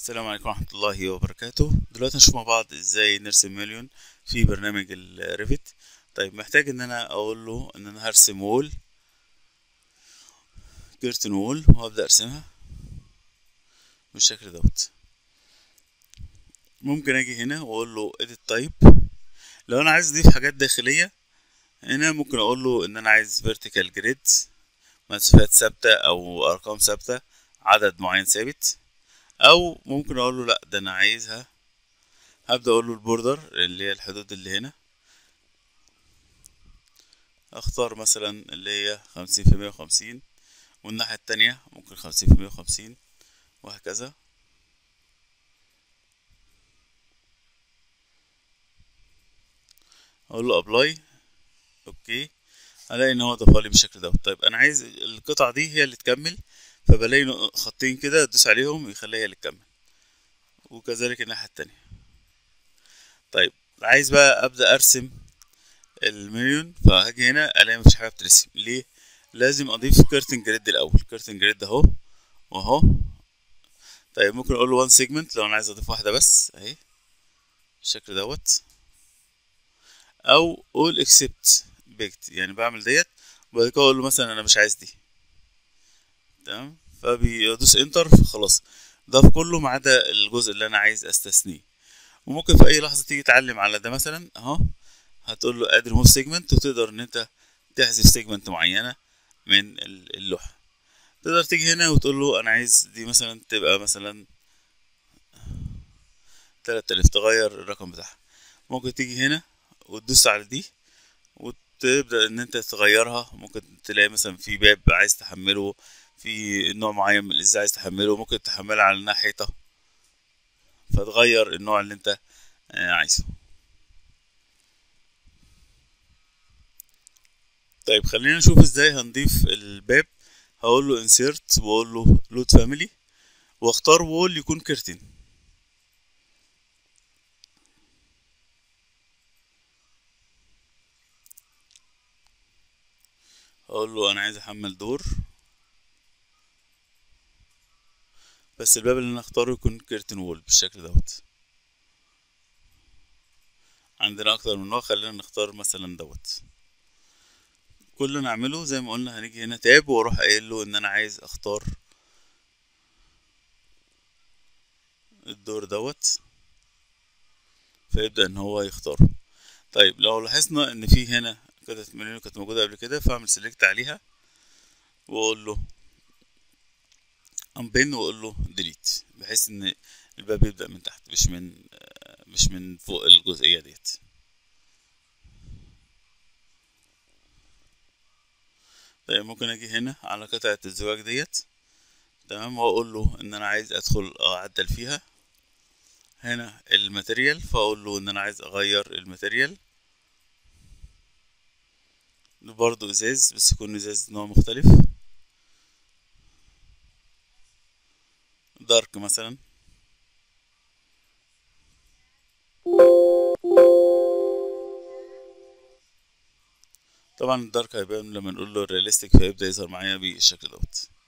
السلام عليكم ورحمة الله وبركاته دلوقتي هنشوف مع بعض ازاي نرسم مليون في برنامج الريفت طيب محتاج ان انا اقول له ان انا هرسم وول كيرتن وول وهبدأ ارسمها بالشكل دوت ممكن اجي هنا واقول له edit type لو انا عايز اضيف حاجات داخلية هنا ممكن اقول له ان انا عايز vertical grid مسافات ثابتة او ارقام ثابتة عدد معين ثابت او ممكن اقول له لا ده انا عايزها هبدا اقول له البوردر اللي هي الحدود اللي هنا اختار مثلا اللي هي خمسين في مية وخمسين والناحية التانية ممكن خمسين في مية وخمسين وهكذا اقول له ابلاي اوكي الاقي ان هو ضافها لي بالشكل ده طيب انا عايز القطعة دي هي اللي تكمل فبلاقي خطين كده ادوس عليهم يخليها هي اللي تكمل وكذلك الناحية التانية طيب عايز بقى ابدا ارسم المليون فهاجي هنا الاقي مفيش حاجه بترسم ليه لازم اضيف كيرتن جريد الاول كيرتن جريد اهو واهو طيب ممكن اقول له وان سيجمنت لو انا عايز اضيف واحده بس اهي بالشكل دوت او اول اكسبت بيكت يعني بعمل ديت وبعد كده اقول له مثلا انا مش عايز دي تمام فبيدوس انتر خلاص ضاف كله ما عدا الجزء اللي انا عايز استثنيه وممكن في اي لحظه تيجي تعلم على ده مثلا اهو هتقول له اد ريموف سيجمنت وتقدر ان انت تحذف سيجمنت معينه من اللوحه تقدر تيجي هنا وتقول له انا عايز دي مثلا تبقى مثلا 3000 تغير الرقم بتاعها ممكن تيجي هنا وتدوس على دي وتبدا ان انت تغيرها ممكن تلاقي مثلا في باب عايز تحمله في نوع معين من الازاز عايز تحمله ممكن تحملها على الناحية فتغير النوع اللي انت عايزه طيب خلينا نشوف ازاي هنضيف الباب هقول له insert واقول له load family واختار وول يكون كرتين اقول له انا عايز احمل دور بس الباب اللي انا اختاره يكون كيرتن وول بالشكل دوت عندنا اكتر من نوع خلينا نختار مثلا دوت كل اللي نعمله زي ما قلنا هنيجي هنا تاب واروح قايل له ان انا عايز اختار الدور دوت فيبدأ ان هو يختاره طيب لو لاحظنا ان في هنا قطعة منيو كانت موجودة قبل كده فاعمل سيلكت عليها واقول له انبين واقول له ديليت بحيث ان الباب يبدا من تحت مش من مش من فوق الجزئيه ديت طيب ممكن اجي هنا على قطعه الزواج ديت تمام واقول له ان انا عايز ادخل اعدل فيها هنا الماتيريال فاقول له ان انا عايز اغير الماتيريال برضو ازاز بس يكون ازاز نوع مختلف دارك مثلا طبعا الدارك هيبان لما نقول له رياليستيك فيبدأ يظهر معايا بالشكل دوت